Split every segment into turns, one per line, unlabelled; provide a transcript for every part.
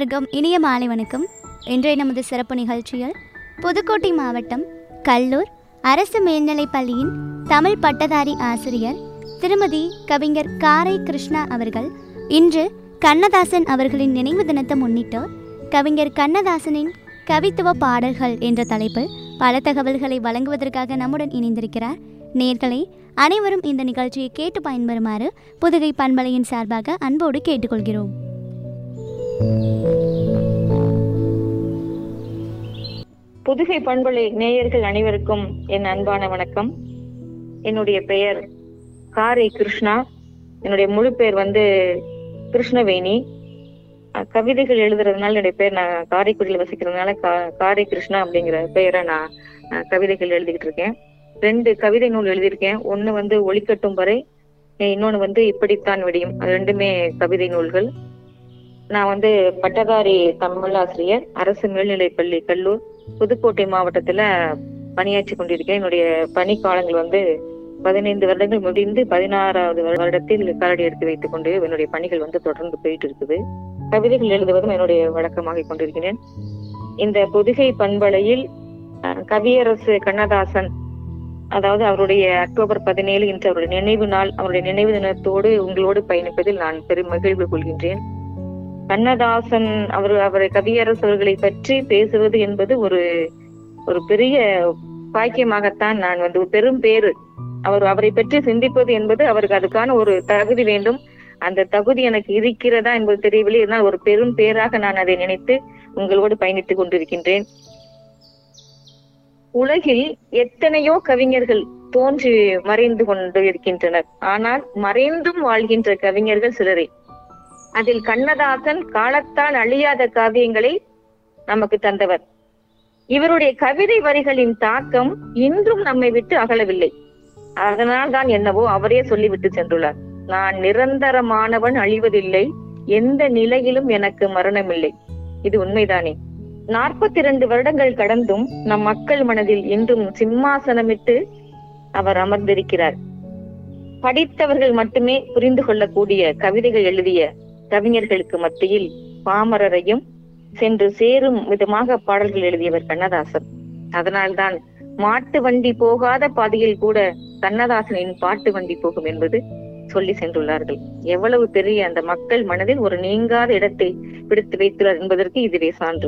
அனைவருக்கும் இனிய மாலை வணக்கம் இன்றைய நமது சிறப்பு நிகழ்ச்சியில் புதுக்கோட்டை மாவட்டம் கல்லூர் அரசு மேல்நிலைப் பள்ளியின் தமிழ் பட்டதாரி ஆசிரியர் திருமதி கவிஞர் காரை கிருஷ்ணா அவர்கள் இன்று கண்ணதாசன் அவர்களின் நினைவு தினத்தை முன்னிட்டு கவிஞர் கண்ணதாசனின் கவித்துவ பாடல்கள் என்ற தலைப்பில் பல தகவல்களை வழங்குவதற்காக நம்முடன் இணைந்திருக்கிறார் நேர்களே அனைவரும் இந்த நிகழ்ச்சியை கேட்டு பயன்பெறுமாறு புதுகை பண்பலையின் சார்பாக அன்போடு கேட்டுக்கொள்கிறோம்
புதுகை பண்பலை நேயர்கள் அனைவருக்கும் என் அன்பான வணக்கம் என்னுடைய பெயர் காரை கிருஷ்ணா என்னுடைய முழு பெயர் வந்து கிருஷ்ணவேணி அஹ் கவிதைகள் எழுதுறதுனால என்னுடைய பேர் நான் காரைக்குடியில் வசிக்கிறதுனால கா- காரை கிருஷ்ணா அப்படிங்கிற பெயரை நான் அஹ், கவிதைகள் எழுதிக்கிட்டு இருக்கேன் ரெண்டு கவிதை நூல் எழுதியிருக்கேன் ஒண்ணு வந்து ஒளிக்கட்டும் வரை அஹ் இன்னொன்னு வந்து இப்படித்தான் விடியும் அது ரெண்டுமே கவிதை நூல்கள் நான் வந்து பட்டதாரி தமிழாசிரியர் அரசு மேல்நிலைப்பள்ளி கல்லூர் புதுக்கோட்டை மாவட்டத்துல பணியாற்றி கொண்டிருக்கேன் என்னுடைய பணி காலங்கள் வந்து பதினைந்து வருடங்கள் முடிந்து பதினாறாவது வருடத்தில் காலடி எடுத்து வைத்துக் கொண்டு என்னுடைய பணிகள் வந்து தொடர்ந்து போயிட்டு இருக்குது கவிதைகள் எழுதுவதும் என்னுடைய வழக்கமாக கொண்டிருக்கிறேன் இந்த பொதுகை பண்பலையில் அஹ், கவியரசு கண்ணதாசன் அதாவது அவருடைய அக்டோபர் பதினேழு இன்று அவருடைய நினைவு நாள் அவருடைய நினைவு தினத்தோடு உங்களோடு பயணிப்பதில் நான் பெரும் மகிழ்வு கொள்கின்றேன் கண்ணதாசன் அவர் அவரை கவியரசு அவர்களை பற்றி பேசுவது என்பது ஒரு ஒரு பெரிய பாக்கியமாகத்தான் நான் வந்து ஒரு பெரும் பேரு அவர் அவரை பற்றி சிந்திப்பது என்பது அவருக்கு அதுக்கான ஒரு தகுதி வேண்டும் அந்த தகுதி எனக்கு இருக்கிறதா என்பது தெரியவில்லை இருந்தால் ஒரு பெரும் பேராக நான் அதை நினைத்து உங்களோடு பயணித்துக் கொண்டிருக்கின்றேன் உலகில் எத்தனையோ கவிஞர்கள் தோன்றி மறைந்து கொண்டு இருக்கின்றனர் ஆனால் மறைந்தும் வாழ்கின்ற கவிஞர்கள் சிலரே அதில் கண்ணதாசன் காலத்தால் அழியாத காவியங்களை நமக்கு தந்தவர் இவருடைய கவிதை வரிகளின் தாக்கம் இன்றும் நம்மை விட்டு அகலவில்லை அதனால் தான் என்னவோ அவரே சொல்லிவிட்டு சென்றுள்ளார் நான் நிரந்தரமானவன் அழிவதில்லை எந்த நிலையிலும் எனக்கு மரணமில்லை இது உண்மைதானே நாற்பத்தி இரண்டு வருடங்கள் கடந்தும் நம் மக்கள் மனதில் இன்றும் சிம்மாசனமிட்டு அவர் அமர்ந்திருக்கிறார் படித்தவர்கள் மட்டுமே புரிந்து கொள்ளக்கூடிய கவிதைகள் எழுதிய கவிஞர்களுக்கு மத்தியில் பாமரரையும் சென்று சேரும் விதமாக பாடல்கள் எழுதியவர் கண்ணதாசன் அதனால்தான் மாட்டு வண்டி போகாத பாதையில் கூட கண்ணதாசனின் பாட்டு வண்டி போகும் என்பது சொல்லி சென்றுள்ளார்கள் எவ்வளவு பெரிய அந்த மக்கள் மனதில் ஒரு நீங்காத இடத்தை பிடித்து வைத்துள்ளார் என்பதற்கு இதுவே சான்று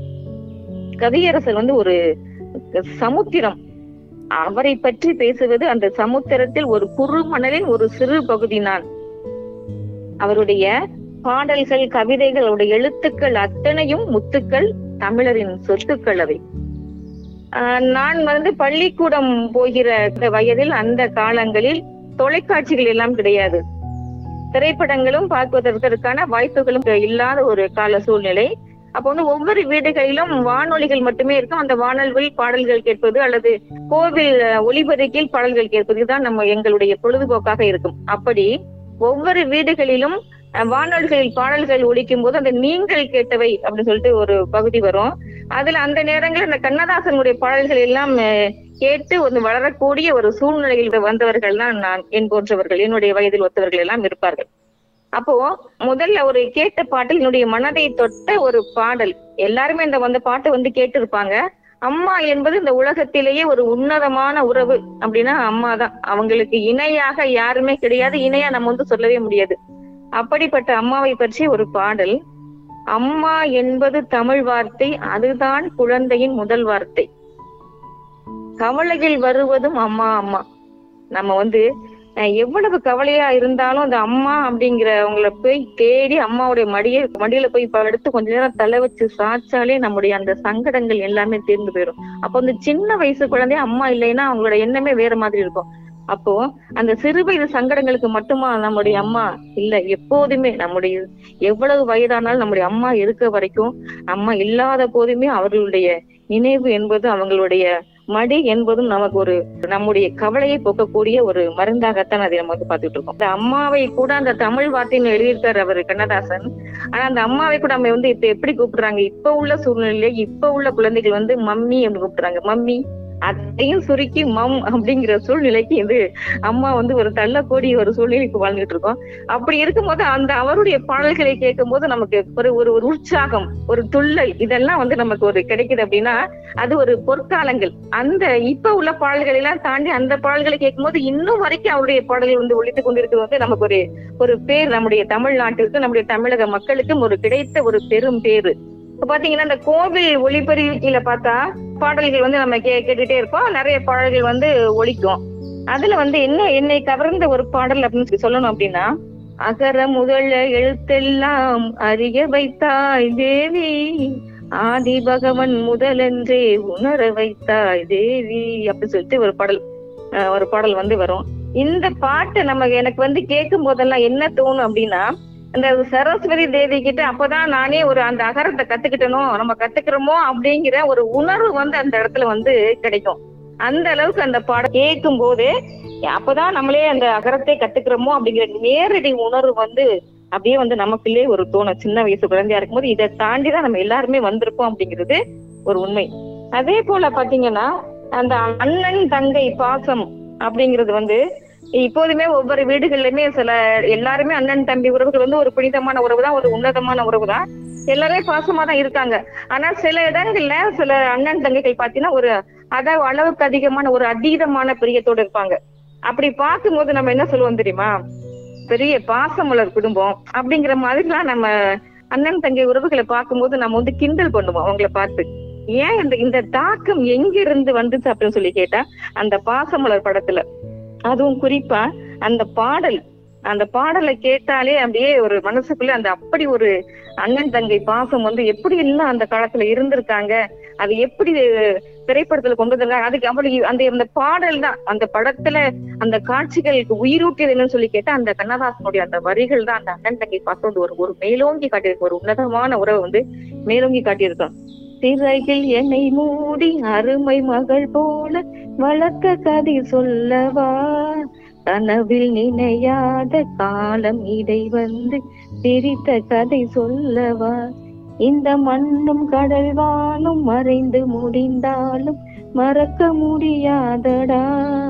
கவியரசர் வந்து ஒரு சமுத்திரம் அவரை பற்றி பேசுவது அந்த சமுத்திரத்தில் ஒரு குறு மணலின் ஒரு சிறு பகுதி நான் அவருடைய பாடல்கள் கவிதைகள் அவருடைய எழுத்துக்கள் அத்தனையும் முத்துக்கள் தமிழரின் சொத்துக்கள் அவை ஆஹ் நான் வந்து பள்ளிக்கூடம் போகிற இந்த வயதில் அந்த காலங்களில் தொலைக்காட்சிகள் எல்லாம் கிடையாது திரைப்படங்களும் பார்ப்பதற்கான வாய்ப்புகளும் இல்லாத ஒரு கால சூழ்நிலை அப்போ வந்து ஒவ்வொரு வீடுகளிலும் வானொலிகள் மட்டுமே இருக்கும் அந்த வானொலியில் பாடல்கள் கேட்பது அல்லது கோவில் அஹ், ஒலிபெருக்கில் பாடல்கள் கேட்பது இதுதான் நம்ம எங்களுடைய பொழுதுபோக்காக இருக்கும் அப்படி ஒவ்வொரு வீடுகளிலும் அஹ், வானொலிகளில் பாடல்கள் ஒலிக்கும் போது அந்த நீங்கள் கேட்டவை அப்படின்னு சொல்லிட்டு ஒரு பகுதி வரும் அதுல அந்த நேரங்களில் அந்த கண்ணதாசனுடைய பாடல்கள் எல்லாம் அஹ், கேட்டு ஒரு வளரக்கூடிய ஒரு சூழ்நிலையில் வந்தவர்கள் தான் நான் என் போன்றவர்கள் என்னுடைய வயதில் ஒத்தவர்கள் எல்லாம் இருப்பார்கள் அப்போ முதல்ல ஒரு கேட்ட பாட்டில் என்னுடைய மனதை தொட்ட ஒரு பாடல் எல்லாருமே இந்த வந்து பாட்டை வந்து கேட்டு இருப்பாங்க அம்மா என்பது இந்த உலகத்திலேயே ஒரு உன்னதமான உறவு அப்படின்னா அம்மா தான் அவங்களுக்கு இணையாக யாருமே கிடையாது இணையா நம்ம வந்து சொல்லவே முடியாது அப்படிப்பட்ட அம்மாவை பற்றி ஒரு பாடல் அம்மா என்பது தமிழ் வார்த்தை அதுதான் குழந்தையின் முதல் வார்த்தை கவலையில் வருவதும் அம்மா அம்மா நம்ம வந்து அஹ், எவ்வளவு கவலையா இருந்தாலும் அந்த அம்மா அப்படிங்கிறவங்கள போய் தேடி அம்மாவுடைய மடியை மடியில போய் படுத்து கொஞ்ச நேரம் தலை வச்சு சாச்சாலே நம்முடைய அந்த சங்கடங்கள் எல்லாமே தீர்ந்து போயிடும் அப்போ அந்த சின்ன வயசு குழந்தை அம்மா இல்லைன்னா அவங்களோட எண்ணமே வேற மாதிரி இருக்கும் அப்போ அந்த சிறு வயது சங்கடங்களுக்கு மட்டுமா நம்முடைய அம்மா இல்ல எப்போதுமே நம்முடைய எவ்வளவு வயதானாலும் நம்முடைய அம்மா இருக்க வரைக்கும் அம்மா இல்லாத போதுமே அவர்களுடைய நினைவு என்பது அவங்களுடைய மடி என்பதும் நமக்கு ஒரு நம்முடைய கவலையை போக்கக்கூடிய ஒரு மருந்தாகத்தான் அதை நம்ம வந்து பார்த்துட்டு இருக்கோம் இந்த அம்மாவை கூட அந்த தமிழ் வார்த்தைன்னு எழுதியிருக்காரு அவர் கண்ணதாசன் ஆனா அந்த அம்மாவை கூட நம்ம வந்து இப்ப எப்படி கூப்பிடுறாங்க இப்ப உள்ள சூழ்நிலையில இப்ப உள்ள குழந்தைகள் வந்து மம்மி அப்படின்னு கூப்பிடுறாங்க மம்மி அதையும் சுருக்கி மம் அப்படிங்கிற சூழ்நிலைக்கு இது அம்மா வந்து ஒரு தள்ளக்கூடிய ஒரு சூழ்நிலைக்கு வாழ்ந்துட்டு இருக்கோம் அப்படி இருக்கும்போது அந்த அவருடைய பாடல்களை கேட்கும் போது நமக்கு ஒரு ஒரு ஒரு உற்சாகம் ஒரு துள்ளல் இதெல்லாம் வந்து நமக்கு ஒரு கிடைக்குது அப்படின்னா அது ஒரு பொற்காலங்கள் அந்த இப்ப உள்ள பாடல்களை எல்லாம் தாண்டி அந்த பாடல்களை கேட்கும்போது இன்னும் வரைக்கும் அவருடைய பாடல்கள் வந்து ஒழித்துக் கொண்டிருக்கிறது வந்து நமக்கு ஒரு ஒரு பேர் நம்முடைய தமிழ்நாட்டிற்கு நம்முடைய தமிழக மக்களுக்கும் ஒரு கிடைத்த ஒரு பெரும் பேரு இப்ப பாத்தீங்கன்னா இந்த கோவில் ஒளிபெருக்கில பார்த்தா பாடல்கள் வந்து நம்ம கே கேட்டுட்டே இருப்போம் நிறைய பாடல்கள் வந்து ஒலிக்கும் அதுல வந்து என்ன என்னை கவர்ந்த ஒரு பாடல் அப்படின்னு சொல்லி சொல்லணும் அப்படின்னா அகர முதல எழுத்தெல்லாம் அறிய வைத்தாய் தேவி ஆதி பகவன் முதலென்றே உணர வைத்தாய் தேவி அப்படின்னு சொல்லிட்டு ஒரு பாடல் அஹ் ஒரு பாடல் வந்து வரும் இந்த பாட்டு நம்ம எனக்கு வந்து கேட்கும் போதெல்லாம் என்ன தோணும் அப்படின்னா அந்த சரஸ்வதி தேவி கிட்ட அப்பதான் நானே ஒரு அந்த அகரத்தை கத்துக்கிட்டனோ நம்ம கத்துக்கிறோமோ அப்படிங்கிற ஒரு உணர்வு வந்து அந்த இடத்துல வந்து கிடைக்கும் அந்த அளவுக்கு அந்த பாடம் கேட்கும் போது அப்பதான் நம்மளே அந்த அகரத்தை கத்துக்கிறோமோ அப்படிங்கிற நேரடி உணர்வு வந்து அப்படியே வந்து நமக்குள்ளே ஒரு தோணும் சின்ன வயசு குழந்தையா இருக்கும்போது இதை தாண்டிதான் நம்ம எல்லாருமே வந்திருப்போம் அப்படிங்கிறது ஒரு உண்மை அதே போல பாத்தீங்கன்னா அந்த அண்ணன் தங்கை பாசம் அப்படிங்கிறது வந்து இப்போதுமே ஒவ்வொரு வீடுகள்லயுமே சில எல்லாருமே அண்ணன் தம்பி உறவுகள் வந்து ஒரு புனிதமான உறவு தான் ஒரு உன்னதமான உறவு தான் எல்லாருமே பாசமா தான் இருக்காங்க ஆனா சில இடங்கள்ல சில அண்ணன் தங்கைகள் பாத்தீங்கன்னா ஒரு அதாவது அளவுக்கு அதிகமான ஒரு அதீதமான பிரியத்தோட இருப்பாங்க அப்படி பார்க்கும்போது நம்ம என்ன சொல்லுவோம் தெரியுமா பெரிய பாசமலர் குடும்பம் அப்படிங்கிற மாதிரிலாம் நம்ம அண்ணன் தங்கை உறவுகளை பார்க்கும்போது நம்ம வந்து கிண்டல் பண்ணுவோம் அவங்கள பார்த்து ஏன் இந்த இந்த தாக்கம் எங்க இருந்து வந்துச்சு அப்படின்னு சொல்லி கேட்டா அந்த பாசமலர் படத்துல அதுவும் குறிப்பா அந்த பாடல் அந்த பாடலை கேட்டாலே அப்படியே ஒரு மனசுக்குள்ள அந்த அப்படி ஒரு அண்ணன் தங்கை பாசம் வந்து எப்படி எல்லாம் அந்த காலத்துல இருந்திருக்காங்க அது எப்படி திரைப்படத்துல கொண்டு வந்திருக்காங்க அதுக்கு அப்படி அந்த அந்த பாடல் தான் அந்த படத்துல அந்த காட்சிகளுக்கு உயிரூட்டியது என்னன்னு சொல்லி கேட்டா அந்த கண்ணதாசனுடைய அந்த வரிகள் தான் அந்த அண்ணன் தங்கை பாசம் வந்து ஒரு ஒரு மேலோங்கி காட்டியிருக்கு ஒரு உன்னதமான உறவை வந்து மேலோங்கி காட்டியிருக்கோம் சிறையில் என்னை மூடி அருமை மகள் போல வளர்க்க கதை சொல்லவா கனவில் நினையாத காலம் இடை வந்து பிரித்த கதை சொல்லவா இந்த மண்ணும் கடல் வானும் மறைந்து முடிந்தாலும் மறக்க முடியாதடா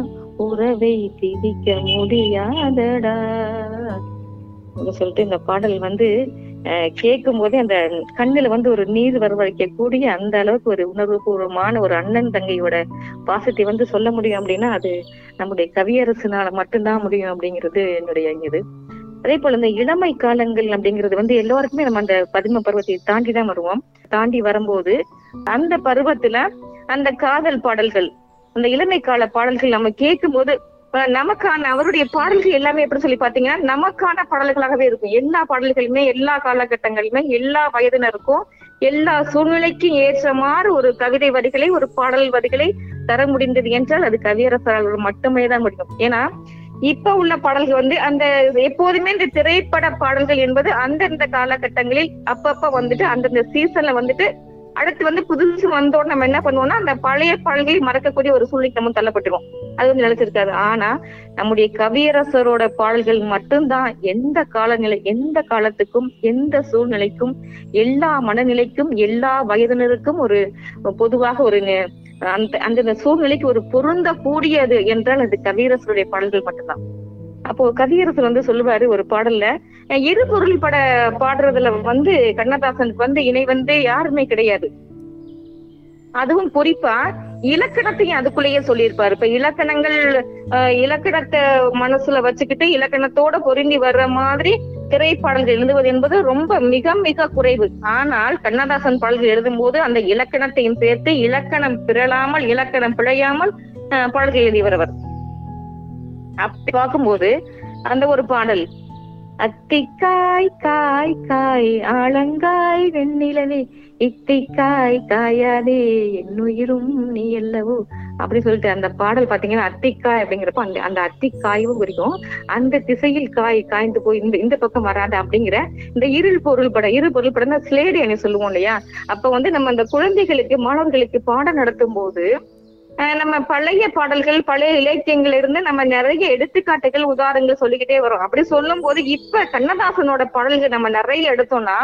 உறவை பிரிக்க முடியாதடா அப்படின்னு சொல்லிட்டு இந்த பாடல் வந்து கேட்கும் போதே அந்த கண்ணுல வந்து ஒரு நீர் வரவழைக்கக்கூடிய அந்த அளவுக்கு ஒரு உணர்வுபூர்வமான ஒரு அண்ணன் தங்கையோட பாசத்தை வந்து சொல்ல முடியும் அப்படின்னா அது நம்முடைய கவியரசுனால மட்டும்தான் முடியும் அப்படிங்கிறது என்னுடைய இது அதே போல இந்த இளமை காலங்கள் அப்படிங்கிறது வந்து எல்லாருக்குமே நம்ம அந்த பதிம பருவத்தை தாண்டி தான் வருவோம் தாண்டி வரும்போது அந்த பருவத்துல அந்த காதல் பாடல்கள் அந்த இளமை கால பாடல்கள் நம்ம கேட்கும் போது நமக்கான அவருடைய பாடல்கள் எல்லாமே எப்படி சொல்லி பாத்தீங்கன்னா நமக்கான பாடல்களாகவே இருக்கும் எல்லா பாடல்களுமே எல்லா காலகட்டங்களிலுமே எல்லா வயதினருக்கும் எல்லா சூழ்நிலைக்கும் ஏற்ற மாதிரி ஒரு கவிதை வரிகளை ஒரு பாடல் வரிகளை தர முடிந்தது என்றால் அது கவியரசரால் மட்டுமே தான் முடியும் ஏன்னா இப்ப உள்ள பாடல்கள் வந்து அந்த எப்போதுமே இந்த திரைப்பட பாடல்கள் என்பது அந்தந்த காலகட்டங்களில் அப்பப்ப வந்துட்டு அந்தந்த சீசன்ல வந்துட்டு அடுத்து வந்து புதுசு வந்தோட நம்ம என்ன பண்ணுவோம்னா அந்த பழைய பாடல்களை மறக்கக்கூடிய ஒரு சூழ்நிலைக்கு நம்ம தள்ளப்பட்டுருவோம் அது வந்து நிலைச்சிருக்காது ஆனா நம்முடைய கவியரசரோட பாடல்கள் மட்டும்தான் எந்த காலநிலை எந்த காலத்துக்கும் எந்த சூழ்நிலைக்கும் எல்லா மனநிலைக்கும் எல்லா வயதினருக்கும் ஒரு பொதுவாக ஒரு அந்த அந்த சூழ்நிலைக்கு ஒரு பொருந்த கூடியது என்றால் அது கவியரசருடைய பாடல்கள் மட்டும்தான் அப்போ கவியரசர் வந்து சொல்லுவாரு ஒரு பாடல்ல இரு பொருள் பட பாடுறதுல வந்து கண்ணதாசனுக்கு வந்து இணை வந்து யாருமே கிடையாது அதுவும் குறிப்பா இலக்கணத்தையும் அதுக்குள்ளேயே சொல்லியிருப்பாரு இப்ப இலக்கணங்கள் இலக்கணத்தை மனசுல வச்சுக்கிட்டு இலக்கணத்தோட பொருந்தி வர்ற மாதிரி திரைப்பாடல்கள் எழுதுவது என்பது ரொம்ப மிக மிக குறைவு ஆனால் கண்ணதாசன் பாடல்கள் எழுதும் போது அந்த இலக்கணத்தையும் சேர்த்து இலக்கணம் பிறழாமல் இலக்கணம் பிழையாமல் பாடல்கள் எழுதியவர் அப்படி பார்க்கும்போது அந்த ஒரு பாடல் அத்திக்காய் காய் காய் ஆலங்காய் வெண்ணிலவே இத்திக்காய் காயாதே என்னுயிரும் நீ அல்லவோ அப்படி சொல்லிட்டு அந்த பாடல் பாத்தீங்கன்னா அத்திக்காய் அப்படிங்கிறப்ப அந்த அந்த அத்திக்காயும் குறிக்கும் அந்த திசையில் காய் காய்ந்து போய் இந்த இந்த பக்கம் வராது அப்படிங்கிற இந்த இருள் பொருள் படம் இரு பொருள் படம் தான் ஸ்லேடு என்ன சொல்லுவோம் இல்லையா அப்ப வந்து நம்ம அந்த குழந்தைகளுக்கு மாணவர்களுக்கு பாடம் நடத்தும் போது நம்ம பழைய பாடல்கள் பழைய இலக்கியங்கள் இருந்து நம்ம நிறைய எடுத்துக்காட்டுகள் உதாரணங்கள் சொல்லிக்கிட்டே வரோம் அப்படி சொல்லும் போது இப்ப கண்ணதாசனோட பாடல்கள் நம்ம நிறைய எடுத்தோம்னா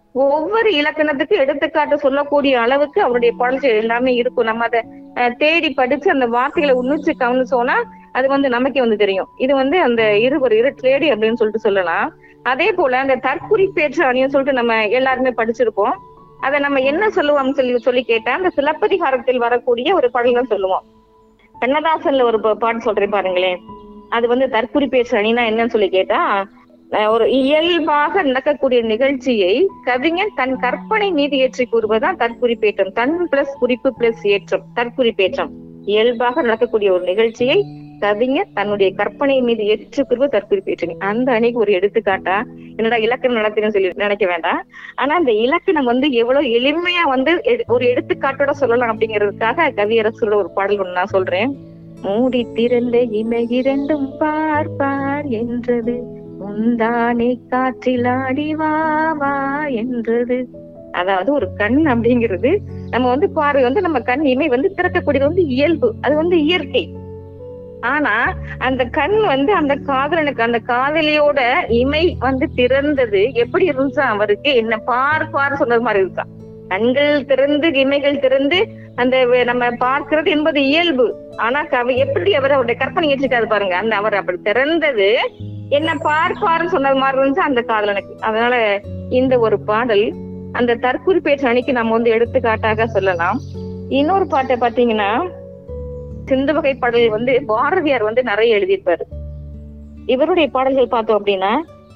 ஒவ்வொரு இலக்கணத்துக்கு எடுத்துக்காட்டு சொல்லக்கூடிய அளவுக்கு அவருடைய பாடல்கள் எல்லாமே இருக்கும் நம்ம அதை அஹ், தேடி படிச்சு அந்த வார்த்தைகளை உன்னிச்சு கவனிச்சோம்னா அது வந்து நமக்கே வந்து தெரியும் இது வந்து அந்த இருவர் இரு ட்ரேடி அப்படின்னு சொல்லிட்டு சொல்லலாம் அதே போல அந்த தற்குறிப்பேற்று அணின்னு சொல்லிட்டு நம்ம எல்லாருமே படிச்சிருப்போம் அதை நம்ம என்ன சொல்லுவோம்னு சொல்லி சொல்லி கேட்டா அந்த சிலப்பதிகாரத்தில் வரக்கூடிய ஒரு பாடல் தான் சொல்லுவோம் கண்ணதாசன்ல ஒரு பா- பாட்டு சொல்றேன் பாருங்களேன் அது வந்து தற்குறிப்பேற்று அணினா என்னன்னு சொல்லி கேட்டா அஹ் ஒரு இயல்பாக நடக்கக்கூடிய நிகழ்ச்சியை கவிஞன் தன் கற்பனை மீது ஏற்றி கூறுவதுதான் தற்குறிப்பேற்றம் தன் பிளஸ் குறிப்பு பிளஸ் ஏற்றம் தற்குறிப்பேற்றம் இயல்பாக நடக்கக்கூடிய ஒரு நிகழ்ச்சியை கவிஞர் தன்னுடைய கற்பனை மீது ஏற்றி கூறுவது தற்குறிப்பேற்றணி அந்த அணிக்கு ஒரு எடுத்துக்காட்டா என்னடா இலக்கணம் நடத்தினு சொல்லி நினைக்க வேண்டாம் ஆனா அந்த இலக்கணம் வந்து எவ்வளவு எளிமையா வந்து எடு- ஒரு எடுத்துக்காட்டோட சொல்லலாம் அப்படிங்கிறதுக்காக கவியரசோட ஒரு பாடல் ஒண்ணு நான் சொல்றேன் மூடி திறந்த இமை இரண்டும் பார்ப்பார் என்றது உந்தானே காற்றில் ஆடி வா வா என்றது அதாவது ஒரு கண் அப்படிங்கிறது நம்ம வந்து பார்வை வந்து நம்ம கண் இமை வந்து திறக்கக்கூடியது வந்து இயல்பு அது வந்து இயற்கை ஆனா அந்த கண் வந்து அந்த காதலனுக்கு அந்த காதலியோட இமை வந்து திறந்தது எப்படி இருந்துச்சா அவருக்கு என்ன பார் பார் சொன்னது மாதிரி இருக்கா கண்கள் திறந்து இமைகள் திறந்து அந்த வே- நம்ம பார்க்கிறது என்பது இயல்பு ஆனா கவி எப்படி அவர் அவருடைய கற்பனை ஏற்றிக்காது பாருங்க அந்த அவர் அப்படி திறந்தது என்ன பார் பார்ன்னு சொன்னது மாதிரி இருந்துச்சு அந்த காதலனுக்கு அதனால இந்த ஒரு பாடல் அந்த தற்குறிப்பேற்று அணிக்கு நம்ம வந்து எடுத்துக்காட்டாக சொல்லலாம் இன்னொரு பாட்டை பாத்தீங்கன்னா சிந்து வகை பாடல் வந்து பாரதியார் வந்து நிறைய எழுதியிருப்பாரு இவருடைய பாடல்கள் பார்த்தோம் அப்படின்னா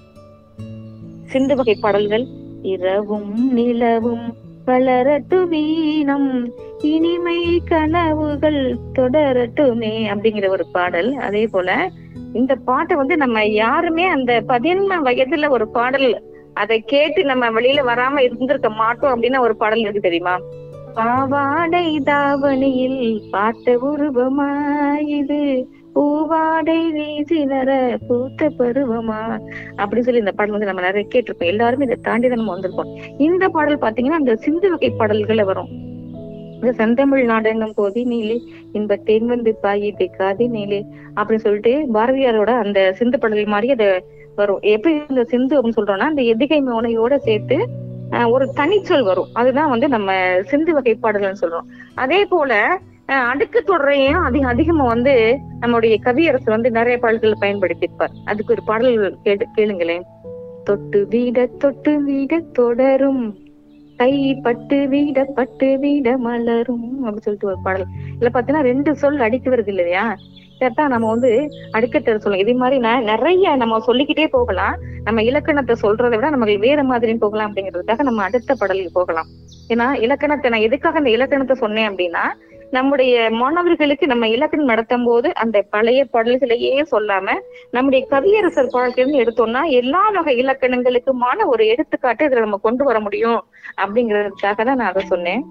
சிந்து வகை பாடல்கள் இரவும் நிலவும் வளரட்டு வீணம் இனிமை கனவுகள் தொடரட்டுமே அப்படிங்கிற ஒரு பாடல் அதே போல இந்த பாட்டை வந்து நம்ம யாருமே அந்த பதின்ம வயதுல ஒரு பாடல் அதை கேட்டு நம்ம வெளியில வராம இருந்திருக்க மாட்டோம் அப்படின்னு ஒரு பாடல் இருக்கு தெரியுமா பாவாடை தாவணியில் பார்த்த உருவமா இது பூவாடை வீசினர பூத்த பருவமா அப்படின்னு சொல்லி இந்த பாடல் வந்து நம்ம நிறைய கேட்டிருப்போம் எல்லாருமே இதை தாண்டி தான் நம்ம வந்திருக்கோம் இந்த பாடல் பாத்தீங்கன்னா அந்த சிந்து வகை பாடல்களை வரும் இந்த செந்தமிழ் நாடெங்கும் போதினிலே இன்ப தேன் வந்து பாயிதை காதினிலே அப்படின்னு சொல்லிட்டு பாரதியாரோட அந்த சிந்து பாடல்கள் மாதிரி அது வரும் எப்படி இந்த சிந்து அப்படின்னு சொல்றோம்னா அந்த எதிகை மோனையோட சேர்த்து ஆஹ், ஒரு தனிச்சொல் வரும் அதுதான் வந்து நம்ம சிந்து வகை பாடல்கள்னு சொல்றோம் அதே போல ஆஹ், அடுக்கு தொடரையும் அதிக அதிகமா வந்து நம்முடைய கவியரசு வந்து நிறைய பாடல்கள் பயன்படுத்தியிருப்பார் அதுக்கு ஒரு பாடல் கேட்டு கேளுங்களேன் தொட்டு வீட தொட்டு வீட தொடரும் கை பட்டு வீட பட்டு வீட மலரும் அப்படின்னு சொல்லிட்டு ஒரு பாடல் இதுல பாத்தீங்கன்னா ரெண்டு சொல் அடித்து வருது இல்லையா இதான் நம்ம வந்து அடுக்கத்தை சொல்லலாம் இதே மாதிரி நான் நிறைய நம்ம சொல்லிக்கிட்டே போகலாம் நம்ம இலக்கணத்தை சொல்றதை விட நமக்கு வேற மாதிரி போகலாம் அப்படிங்கிறதுக்காக நம்ம அடுத்த பாடலுக்கு போகலாம் ஏன்னா இலக்கணத்தை நான் எதுக்காக அந்த இலக்கணத்தை சொன்னேன் அப்படின்னா நம்முடைய மாணவர்களுக்கு நம்ம இலக்கணம் நடத்தும் போது அந்த பழைய பாடல்களையே சொல்லாம நம்முடைய கவியரசர் பாடல்கள் எடுத்தோம்னா எல்லா வகை இலக்கணங்களுக்குமான ஒரு எடுத்துக்காட்டு இதுல நம்ம கொண்டு வர முடியும் அப்படிங்கிறதுக்காக தான் நான் அதை சொன்னேன்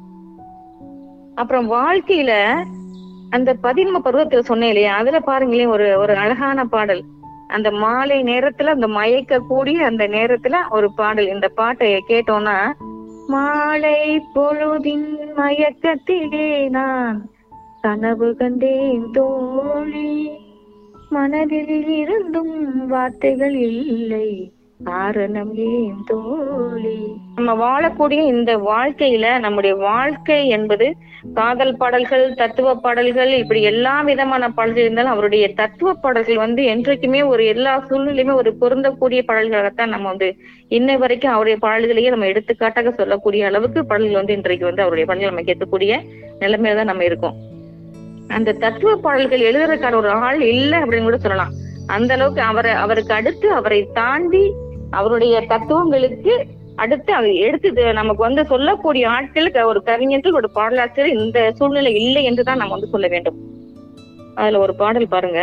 அப்புறம் வாழ்க்கையில அந்த பதின்ம பருவத்துல சொன்னேன் இல்லையா அதுல பாருங்களேன் ஒரு ஒரு அழகான பாடல் அந்த மாலை நேரத்துல அந்த மயக்க கூடிய அந்த நேரத்துல ஒரு பாடல் இந்த பாட்டை கேட்டோம்னா மாலை பொழுதின் மயக்கத்திலே நான் கனவு கண்டேன் தோழி மனதில் இருந்தும் வார்த்தைகள் இல்லை காரணம் ஏன் தோழி நம்ம வாழக்கூடிய இந்த வாழ்க்கையில நம்முடைய வாழ்க்கை என்பது காதல் பாடல்கள் தத்துவ பாடல்கள் இப்படி எல்லா விதமான பாடல்கள் இருந்தாலும் அவருடைய தத்துவ பாடல்கள் வந்து என்றைக்குமே ஒரு எல்லா சூழ்நிலையுமே ஒரு பொருந்தக்கூடிய பாடல்களாகத்தான் நம்ம வந்து இன்ன வரைக்கும் அவருடைய பாடல்களையே நம்ம எடுத்துக்காட்டாக சொல்லக்கூடிய அளவுக்கு பாடல்கள் வந்து இன்றைக்கு வந்து அவருடைய பாடல்கள் நம்ம கேட்கக்கூடிய நிலைமையில தான் நம்ம இருக்கோம் அந்த தத்துவ பாடல்கள் எழுதுறதுக்கான ஒரு ஆள் இல்லை அப்படின்னு கூட சொல்லலாம் அந்த அளவுக்கு அவரை அவருக்கு அடுத்து அவரை தாண்டி அவருடைய தத்துவங்களுக்கு அடுத்து அவர் எடுத்து இது நமக்கு வந்து சொல்லக்கூடிய ஆட்களுக்கு ஒரு கவிஞர்கள் ஒரு பாடலாசிரியர் இந்த சூழ்நிலை இல்லை என்றுதான் நம்ம வந்து சொல்ல வேண்டும் அதுல ஒரு பாடல் பாருங்க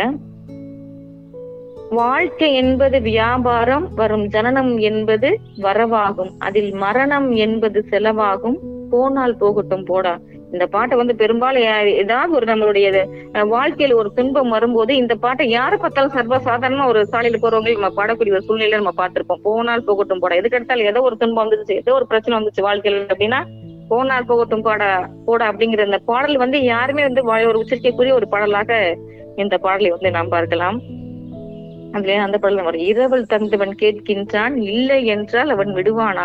வாழ்க்கை என்பது வியாபாரம் வரும் ஜனனம் என்பது வரவாகும் அதில் மரணம் என்பது செலவாகும் போனால் போகட்டும் போடா இந்த பாட்டை வந்து பெரும்பாலும் யா- ஏதாவது ஒரு நம்மளுடைய அஹ், வாழ்க்கையில ஒரு துன்பம் வரும்போது இந்த பாட்டை யாரை பார்த்தாலும் சர்வ சாதாரணமா ஒரு சாலையில போறவங்க நம்ம பாடக்கூடிய ஒரு சூழ்நிலையில நம்ம பார்த்திருப்போம் போனால் போகட்டும் போடா எதுக்கு எடுத்தாலும் ஏதோ ஒரு துன்பம் வந்துச்சு ஏதோ ஒரு பிரச்சனை வந்துச்சு வாழ்க்கையில அப்படின்னா போனால் போகட்டும் போடா போடா அப்படிங்கிற இந்த பாடல் வந்து யாருமே வந்து வாய் ஒரு உச்சரிக்கக்கூடிய ஒரு பாடலாக இந்த பாடலை வந்து நாம் பார்க்கலாம் அதுல அந்த பாடல் வரும் இரவல் தந்தவன் கேட்கின்றான் இல்லை என்றால் அவன் விடுவானா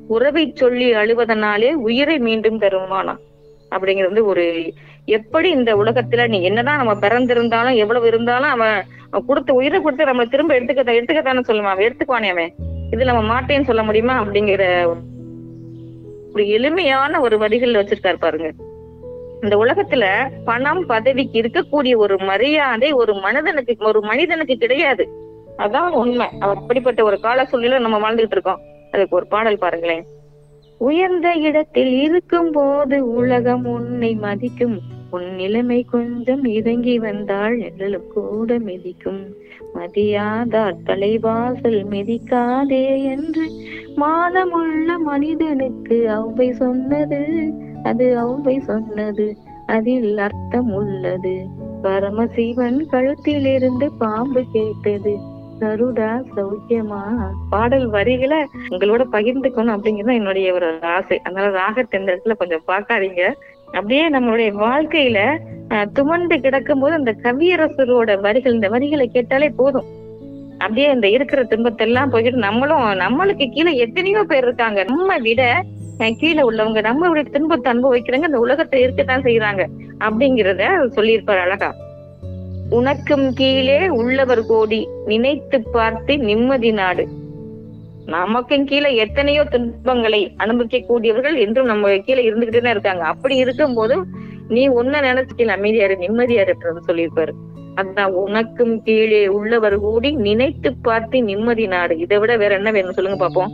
உறவை சொல்லி அழுவதனாலே உயிரை மீண்டும் தருவானா அப்படிங்கிறது வந்து ஒரு எப்படி இந்த உலகத்துல நீ என்னதான் நம்ம பிறந்திருந்தாலும் எவ்வளவு இருந்தாலும் அவன் அவன் கொடுத்த உயிரை கொடுத்து நம்ம திரும்ப எடுத்துக்க எடுத்துக்கத்தானே சொல்லுவான் அவன் எடுத்துக்குவானே அவன் இது நம்ம மாட்டேன்னு சொல்ல முடியுமா அப்படிங்கிற ஒரு எளிமையான ஒரு வரிகள் வச்சிருக்காரு பாருங்க இந்த உலகத்துல பணம் பதவிக்கு இருக்கக்கூடிய ஒரு மரியாதை ஒரு மனிதனுக்கு ஒரு மனிதனுக்கு கிடையாது அதான் உண்மை அப்படிப்பட்ட ஒரு கால சூழ்நிலை நம்ம வாழ்ந்துகிட்டு இருக்கோம் அதுக்கு ஒரு பாடல் பாருங்களேன் உயர்ந்த இடத்தில் இருக்கும் போது உலகம் உன்னை மதிக்கும் உன் நிலைமை கொஞ்சம் இறங்கி வந்தால் நிழலும் கூட மிதிக்கும் மதியாதார் தலைவாசல் மிதிக்காதே என்று மானமுள்ள மனிதனுக்கு அவ்வை சொன்னது அது அவ்வை சொன்னது அதில் அர்த்தம் உள்ளது பரமசிவன் கழுத்திலிருந்து பாம்பு கேட்டது கருடா சௌக்கியமா பாடல் வரிகளை உங்களோட பகிர்ந்துக்கணும் அப்படிங்கிறது என்னுடைய ஒரு ஆசை அதனால ராகத்தை இந்த இடத்துல கொஞ்சம் பார்க்காதீங்க அப்படியே நம்மளுடைய வாழ்க்கையில அஹ், துமண்டு கிடக்கும் போது அந்த கவியரசரோட வரிகள் இந்த வரிகளை கேட்டாலே போதும் அப்படியே இந்த இருக்கிற துன்பத்தை எல்லாம் போய்கிட்டு நம்மளும் நம்மளுக்கு கீழே எத்தனையோ பேர் இருக்காங்க நம்ம விட அஹ், கீழே உள்ளவங்க நம்மளுடைய துன்பத்தை அனுபவிக்கிறவங்க இந்த உலகத்தை இருக்கத்தான் செய்யறாங்க அப்படிங்கிறத சொல்லியிருப்பார் அழகா உனக்கும் கீழே உள்ளவர் கோடி நினைத்து பார்த்து நிம்மதி நாடு நமக்கும் கீழே எத்தனையோ துன்பங்களை அனுபவிக்க கூடியவர்கள் என்றும் நம்ம கீழே இருந்துகிட்டே தான் இருக்காங்க அப்படி இருக்கும்போது நீ ஒன்ன நினைச்சுக்கல அமைதியாரு நிம்மதியாரு அப்படின்னு சொல்லியிருப்பாரு அதுதான் உனக்கும் கீழே உள்ளவர் கூடி நினைத்து பார்த்து நிம்மதி நாடு இதை விட வேற என்ன வேணும் சொல்லுங்க பாப்போம்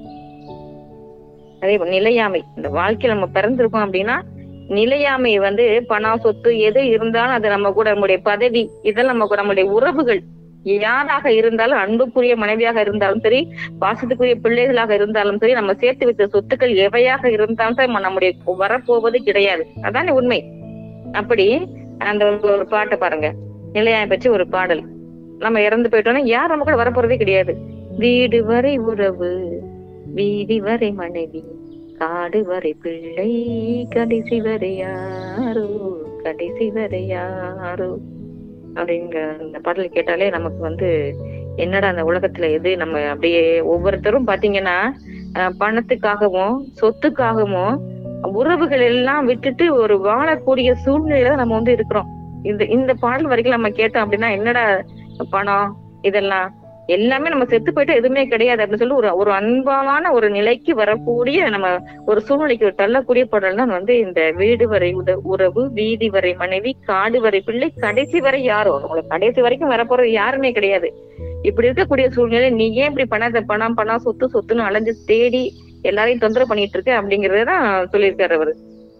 அதே போல நிலையாமை இந்த வாழ்க்கையில நம்ம பிறந்திருக்கோம் அப்படின்னா நிலையாமை வந்து பணம் சொத்து எது இருந்தாலும் அது நம்ம கூட நம்முடைய பதவி இதெல்லாம் நம்ம கூட நம்முடைய உறவுகள் யாராக இருந்தாலும் அன்புக்குரிய மனைவியாக இருந்தாலும் சரி பாசத்துக்குரிய பிள்ளைகளாக இருந்தாலும் சரி நம்ம சேர்த்து வைத்த சொத்துக்கள் எவையாக இருந்தாலும் சரி நம்ம நம்முடைய வரப்போவது கிடையாது அதானே உண்மை அப்படி அந்த ஒரு- ஒரு பாட்டை பாருங்க நிலையாமை பற்றி ஒரு பாடல் நம்ம இறந்து போயிட்டோம்னா யார் நம்ம கூட வரப்போறதே கிடையாது வீடு வரை உறவு வீதி வரை மனைவி காடு வரை பிள்ளை கடைசி வரை யாரோ கடைசி வரை யாரோ அப்படிங்கிற அந்த பாடல் கேட்டாலே நமக்கு வந்து என்னடா அந்த உலகத்துல எது நம்ம அப்படியே ஒவ்வொருத்தரும் பாத்தீங்கன்னா அஹ், பணத்துக்காகவும் சொத்துக்காகவும் உறவுகள் எல்லாம் விட்டுட்டு ஒரு வாழக்கூடிய சூழ்நிலையில தான் நம்ம வந்து இருக்கிறோம் இந்த இந்த பாடல் வரைக்கும் நம்ம கேட்டோம் அப்படின்னா என்னடா பணம் இதெல்லாம் எல்லாமே நம்ம செத்து போயிட்டு எதுவுமே கிடையாது அப்படின்னு சொல்லி ஒரு ஒரு அன்பான ஒரு நிலைக்கு வரக்கூடிய நம்ம ஒரு சூழ்நிலைக்கு தள்ளக்கூடிய பாடல் தான் வந்து இந்த வீடு வரை உத உறவு வீதி வரை மனைவி காடு வரை பிள்ளை கடைசி வரை யாரோ உங்களுக்கு கடைசி வரைக்கும் வரப்போறது யாருமே கிடையாது இப்படி இருக்கக்கூடிய சூழ்நிலை நீ ஏன் இப்படி பணத்தை பணம் பணம் சொத்து சொத்துன்னு அலைஞ்சு தேடி எல்லாரையும் தொந்தரவு பண்ணிட்டு இருக்க அப்படிங்கறதான் சொல்லியிருக்காரு அவரு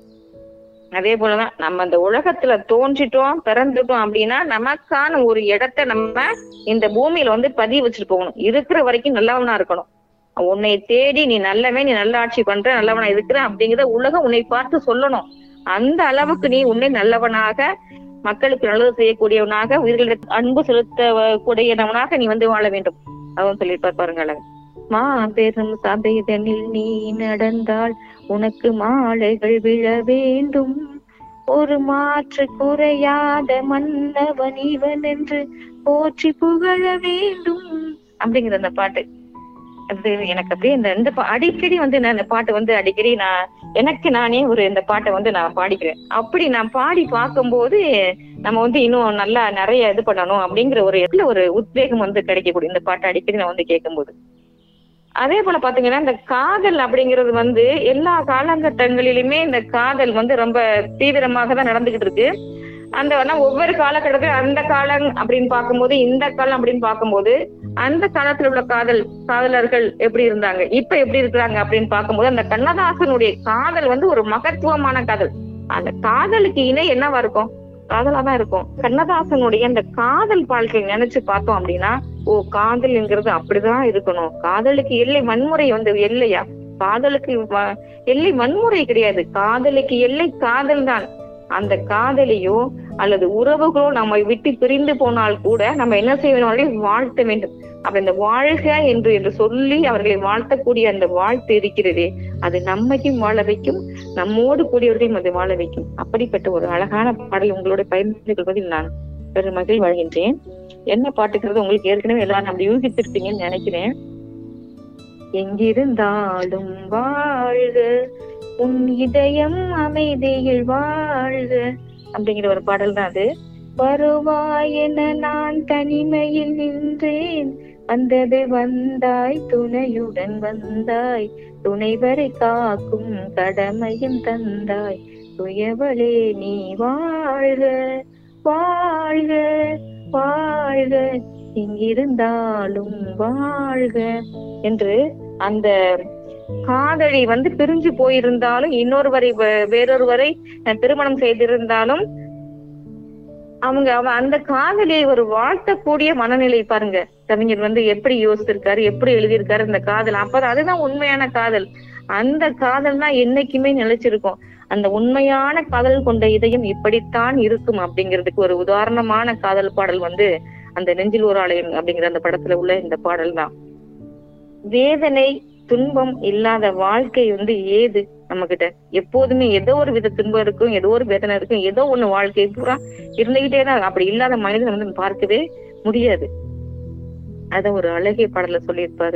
அதே போலதான் நம்ம இந்த உலகத்துல தோன்றிட்டோம் பிறந்துட்டோம் அப்படின்னா நமக்கான ஒரு இடத்தை நம்ம இந்த பூமியில வந்து பதிவு வச்சுட்டு போகணும் இருக்கிற வரைக்கும் நல்லவனா இருக்கணும் உன்னை தேடி நீ நல்லவன் நீ நல்ல ஆட்சி பண்ற நல்லவனா இருக்கிற அப்படிங்கிறத உலகம் உன்னை பார்த்து சொல்லணும் அந்த அளவுக்கு நீ உன்னை நல்லவனாக மக்களுக்கு நல்லது செய்யக்கூடியவனாக உயிர்களிட அன்பு செலுத்த கூடியவனாக நீ வந்து வாழ வேண்டும் அவன் சொல்லியிருப்பார் பாருங்க அழகு மா பெரும் சபைதனில் நீ நடந்தால் உனக்கு மாலைகள் விழ வேண்டும் ஒரு மாற்று குறையாத மன்னவன் இவன் என்று போற்றி புகழ வேண்டும் அப்படிங்கிற அந்த பாட்டு அது எனக்கு அப்படியே இந்த இந்த பா- அடிக்கடி வந்து நான் இந்த பாட்டு வந்து அடிக்கடி நான் எனக்கு நானே ஒரு இந்த பாட்டை வந்து நான் பாடிக்கிறேன் அப்படி நான் பாடி பார்க்கும்போது நம்ம வந்து இன்னும் நல்லா நிறைய இது பண்ணணும் அப்படிங்கிற ஒரு இடத்துல ஒரு உத்வேகம் வந்து கிடைக்கக்கூடிய இந்த பாட்டை அடிக்கடி நான் வந்து கேட்கும்போது அதே போல பாத்தீங்கன்னா இந்த காதல் அப்படிங்கிறது வந்து எல்லா காலகட்டங்களிலுமே இந்த காதல் வந்து ரொம்ப தீவிரமாக தான் நடந்துகிட்டு இருக்கு அந்த ஆனா ஒவ்வொரு காலகட்டத்திலும் அந்த காலம் அப்படின்னு பார்க்கும்போது இந்த காலம் அப்படின்னு பார்க்கும்போது அந்த காலத்துல உள்ள காதல் காதலர்கள் எப்படி இருந்தாங்க இப்ப எப்படி இருக்கிறாங்க அப்படின்னு பார்க்கும்போது அந்த கண்ணதாசனுடைய காதல் வந்து ஒரு மகத்துவமான காதல் அந்த காதலுக்கு இணை என்னவா இருக்கும் காதலா தான் இருக்கும் கண்ணதாசனுடைய அந்த காதல் வாழ்க்கை நினைச்சு பார்த்தோம் அப்படின்னா ஓ காதல்ங்கிறது அப்படிதான் இருக்கணும் காதலுக்கு எல்லை வன்முறை வந்து எல்லையா காதலுக்கு வ- எல்லை வன்முறை கிடையாது காதலுக்கு எல்லை காதல் தான் அந்த காதலியோ அல்லது உறவுகளோ நம்மை விட்டு பிரிந்து போனால் கூட நம்ம என்ன செய்ய வேண்டும் அவர்களை வாழ்த்த வேண்டும் அப்ப இந்த வாழ்க என்று என்று சொல்லி அவர்களை வாழ்த்தக்கூடிய அந்த வாழ்த்து இருக்கிறதே அது நம்மையும் வாழ வைக்கும் நம்மோடு கூடியவர்களையும் அது வாழ வைக்கும் அப்படிப்பட்ட ஒரு அழகான பாடல் உங்களோட பகிர்ந்து கொள்வதில் நான் பெரும் மகிழ் வாழ்கின்றேன் என்ன பாட்டுக்கிறது உங்களுக்கு ஏற்கனவே எல்லாரும் அப்படி யூகித்திருப்பீங்கன்னு நினைக்கிறேன் எங்கிருந்தாலும் வாழ்க உன் இதயம் அமைதியில் வாழ்க அப்படிங்கிற ஒரு பாடல் தான் அது வருவாய் என நான் தனிமையில் நின்றேன் வந்தது வந்தாய் துணையுடன் வந்தாய் துணைவரை காக்கும் கடமையும் தந்தாய் துயவளே நீ வாழ்க வாழ்க வாழ்க எங்கிருந்தாலும் வாழ்க என்று அந்த காதலி வந்து பிரிஞ்சு போயிருந்தாலும் இன்னொருவரை வே- வேறொருவரை அஹ், திருமணம் செய்திருந்தாலும் அவங்க அவ அந்த காதலியை ஒரு வாழ்த்தக்கூடிய மனநிலை பாருங்க கவிஞர் வந்து எப்படி யோசிச்சிருக்காரு எப்படி எழுதியிருக்காரு இந்த காதல் அப்பதான் அதுதான் உண்மையான காதல் அந்த காதல் தான் என்னைக்குமே நிலைச்சிருக்கும் அந்த உண்மையான காதல் கொண்ட இதயம் இப்படித்தான் இருக்கும் அப்படிங்கிறதுக்கு ஒரு உதாரணமான காதல் பாடல் வந்து அந்த நெஞ்சில் ஒரு ஆலயம் அப்படிங்கிற அந்த படத்துல உள்ள இந்த பாடல் தான் வேதனை துன்பம் இல்லாத வாழ்க்கை வந்து ஏது நம்ம கிட்ட எப்போதுமே ஏதோ ஒரு வித துன்பம் இருக்கும் ஏதோ ஒரு வேதனை இருக்கும் ஏதோ ஒண்ணு வாழ்க்கை பூரா இருந்துகிட்டே தான் இருக்கும். அப்படி இல்லாத மனிதன் வந்து பார்க்கவே முடியாது அத ஒரு அழகிய பாடல சொல்லியிருப்பாரு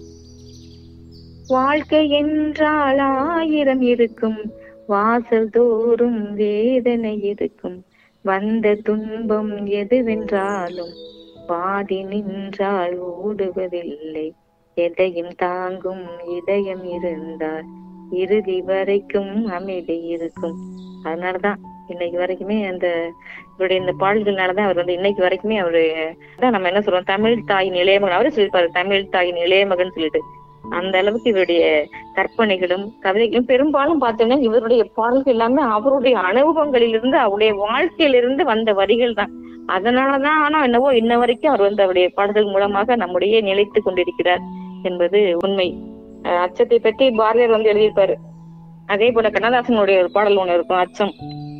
வாழ்க்கை என்றால் ஆயிரம் இருக்கும் வாசல் தோறும் வேதனை இருக்கும் வந்த துன்பம் எதுவென்றாலும் பாதி நின்றால் ஓடுவதில்லை எதையும் தாங்கும் இதயம் இருந்தால் இறுதி வரைக்கும் அமைதி இருக்கும் அதனாலதான் இன்னைக்கு வரைக்குமே அந்த இவருடைய இந்த பாடல்கள்னாலதான் அவர் வந்து இன்னைக்கு வரைக்குமே அவரு அதான் நம்ம என்ன சொல்றோம் தமிழ் தாயின் இளைய மகன் அவரே சொல்லியிருப்பாரு தமிழ் தாயின் இளைய மகன் சொல்லிட்டு அந்த அளவுக்கு இவருடைய கற்பனைகளும் கவிதைகளும் பெரும்பாலும் பார்த்தோம்னா இவருடைய பாடல்கள் எல்லாமே அவருடைய அனுபவங்களிலிருந்து அவருடைய வாழ்க்கையிலிருந்து வந்த வரிகள் தான் அதனாலதான் ஆனா என்னவோ இன்ன வரைக்கும் அவர் வந்து அவருடைய பாடல்கள் மூலமாக நம்முடைய நிலைத்து கொண்டிருக்கிறார் என்பது உண்மை அஹ் அச்சத்தை பற்றி பாரதியார் வந்து எழுதியிருப்பாரு அதே போல கண்ணதாசனுடைய ஒரு பாடல் ஒண்ணு இருக்கும் அச்சம்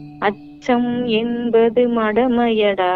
அச்சம் என்பது மடமையடா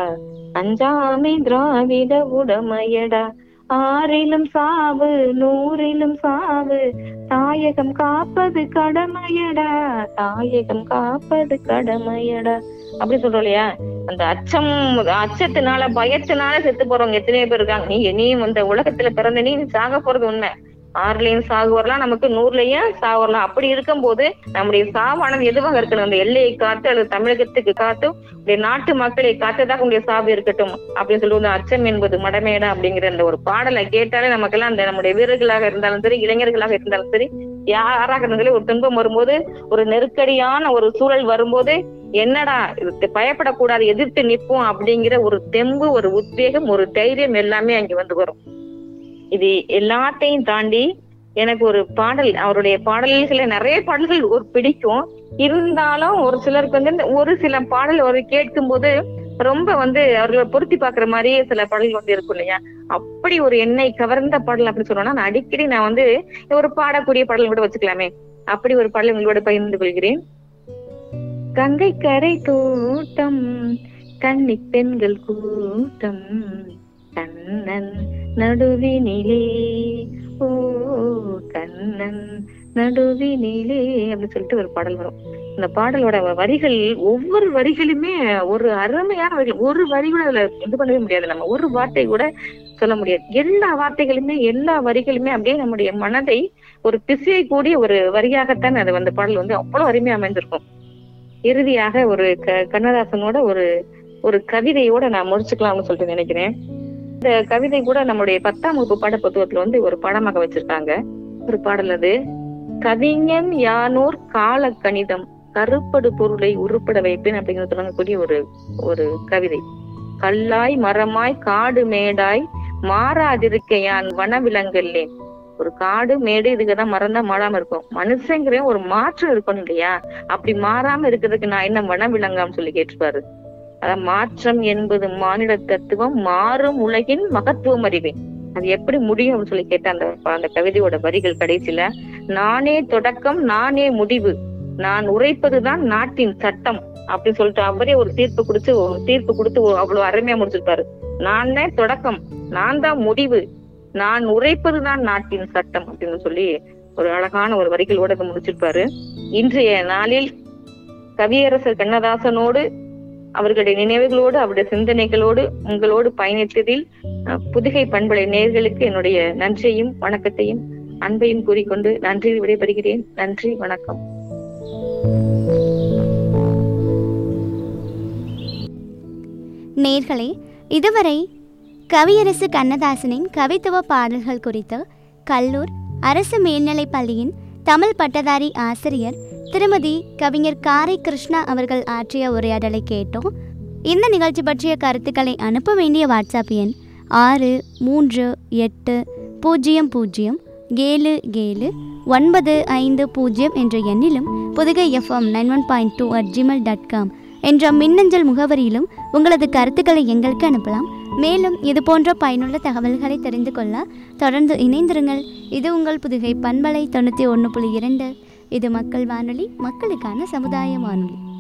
அஞ்சாமை திராவிட உடமையடா ஆறிலும் சாவு நூறிலும் சாவு தாயகம் காப்பது கடமையடா தாயகம் காப்பது கடமையடா அப்படி சொல்றோம் இல்லையா அந்த அச்சம் அச்சத்தினால பயத்தினால செத்து போறவங்க எத்தனையோ பேர் இருக்காங்க நீ நீ இந்த உலகத்துல பிறந்த நீ சாக போறது உண்மை ஆறுலயும் சாகு வரலாம் நமக்கு நூறுலயும் சாவு வரலாம் அப்படி இருக்கும்போது நம்முடைய சாவானது எதுவாக இருக்கணும் அந்த எல்லையை காத்து அல்லது தமிழகத்துக்கு காத்தும் இந்த நாட்டு மக்களை காத்ததாக உடைய சாவு இருக்கட்டும் அப்படின்னு சொல்லுவது அச்சம் என்பது மடமேடா அப்படிங்கிற அந்த ஒரு பாடலை கேட்டாலே நமக்கெல்லாம் அந்த நம்முடைய வீரர்களாக இருந்தாலும் சரி இளைஞர்களாக இருந்தாலும் சரி யாராக இருந்தாலும் ஒரு துன்பம் வரும்போது ஒரு நெருக்கடியான ஒரு சூழல் வரும்போது என்னடா இதுக்கு பயப்படக்கூடாது எதிர்த்து நிற்போம் அப்படிங்கிற ஒரு தெம்பு ஒரு உத்வேகம் ஒரு தைரியம் எல்லாமே அங்க வந்து வரும் இது எல்லாத்தையும் தாண்டி எனக்கு ஒரு பாடல் அவருடைய பாடல்களை நிறைய பாடல்கள் ஒரு பிடிக்கும் இருந்தாலும் ஒரு சிலருக்கு வந்து இந்த ஒரு சில பாடல் ஒரு கேட்கும் போது ரொம்ப வந்து அவர்களை பொருத்தி பாக்குற மாதிரியே சில பாடல்கள் வந்து இருக்கும் இல்லையா அப்படி ஒரு என்னை கவர்ந்த பாடல் அப்படின்னு சொன்னோம்னா நான் அடிக்கடி நான் வந்து ஒரு பாடக்கூடிய பாடல் கூட வச்சுக்கலாமே அப்படி ஒரு பாடல் உங்களோட பகிர்ந்து கொள்கிறேன் கங்கை கரை தோட்டம் கன்னி பெண்கள் கூட்டம் கண்ணன் நடுவினிலே ஓ கண்ணன் நடுவினிலே அப்படின்னு சொல்லிட்டு ஒரு பாடல் வரும் இந்த பாடலோட வரிகள் ஒவ்வொரு வரிகளுமே ஒரு அருமையான வரிகள் ஒரு வரி கூட அதுல இது பண்ணவே முடியாது நம்ம ஒரு வார்த்தை கூட சொல்ல முடியாது எல்லா வார்த்தைகளுமே எல்லா வரிகளுமே அப்படியே நம்முடைய மனதை ஒரு பிசைய கூடிய ஒரு வரியாகத்தான் அது அந்த பாடல் வந்து அவ்வளவு அருமையா அமைந்திருக்கும் இறுதியாக ஒரு க கண்ணதாசனோட ஒரு ஒரு கவிதையோட நான் முடிச்சுக்கலாம்னு சொல்லிட்டு நினைக்கிறேன் இந்த கவிதை கூட நம்மளுடைய பத்தாம் வகுப்பு பாட புத்தகத்துல வந்து ஒரு பாடமாக வச்சிருக்காங்க ஒரு பாடல் அது கவிஞன் யானோர் கால கணிதம் கருப்படு பொருளை உருப்பட வைப்பேன் அப்படிங்கிறது தொடங்கக்கூடிய ஒரு ஒரு கவிதை கல்லாய் மரமாய் காடு மேடாய் மாறாதிருக்க யான் வனவிலங்கல்லேன் ஒரு காடு மேடு இதுக்குதான் மரம் தான் மாறாம இருக்கும் மனுஷங்கிற ஒரு மாற்றம் இருக்கணும் இல்லையா அப்படி மாறாம இருக்கிறதுக்கு நான் என்ன வனவிலங்கான்னு சொல்லி கேட்டிருப்பாரு அதான் மாற்றம் என்பது மானிட தத்துவம் மாறும் உலகின் மகத்துவம் அறிவேன் அது எப்படி முடியும் அப்படின்னு சொல்லி கேட்ட அந்த அந்த கவிதையோட வரிகள் கடைசியில நானே தொடக்கம் நானே முடிவு நான் உரைப்பதுதான் நாட்டின் சட்டம் அப்படின்னு சொல்லிட்டு அவரே ஒரு தீர்ப்பு கொடுத்து ஒரு தீர்ப்பு கொடுத்து ஒரு அவ்வளவு அருமையா முடிச்சிருப்பாரு நானே தொடக்கம் நான் தான் முடிவு நான் உரைப்பதுதான் நாட்டின் சட்டம் அப்படின்னு சொல்லி ஒரு அழகான ஒரு வரிகளோட இதை முடிச்சிருப்பாரு இன்றைய நாளில் கவியரசர் கண்ணதாசனோடு அவர்களுடைய நினைவுகளோடு அவருடைய சிந்தனைகளோடு உங்களோடு பயணித்ததில் அஹ், புதுகை பண்பலை நேர்களுக்கு என்னுடைய நன்றியையும் வணக்கத்தையும் அன்பையும் கூறிக்கொண்டு நன்றி விடைபெறுகிறேன் நன்றி வணக்கம்
நேர்களே இதுவரை கவியரசு கண்ணதாசனின் கவித்துவ பாடல்கள் குறித்து கல்லூர் அரசு மேல்நிலைப் பள்ளியின் தமிழ் பட்டதாரி ஆசிரியர் திருமதி கவிஞர் காரை கிருஷ்ணா அவர்கள் ஆற்றிய உரையாடலை கேட்டோம் இந்த நிகழ்ச்சி பற்றிய கருத்துக்களை அனுப்ப வேண்டிய வாட்ஸ்அப் எண் ஆறு மூன்று எட்டு பூஜ்ஜியம் பூஜ்ஜியம் ஏழு ஏழு ஒன்பது ஐந்து பூஜ்ஜியம் என்ற எண்ணிலும் Pudugai FM nine one point two at Gmail dot com என்ற மின்னஞ்சல் முகவரியிலும் உங்களது கருத்துக்களை எங்களுக்கு அனுப்பலாம் மேலும் இது போன்ற பயனுள்ள தகவல்களை தெரிந்து கொள்ள தொடர்ந்து இணைந்திருங்கள் இது உங்கள் புதுகை பண்பலை தொண்ணூற்றி ஒன்று புள்ளி இரண்டு இது மக்கள் வானொலி மக்களுக்கான சமுதாய வானொலி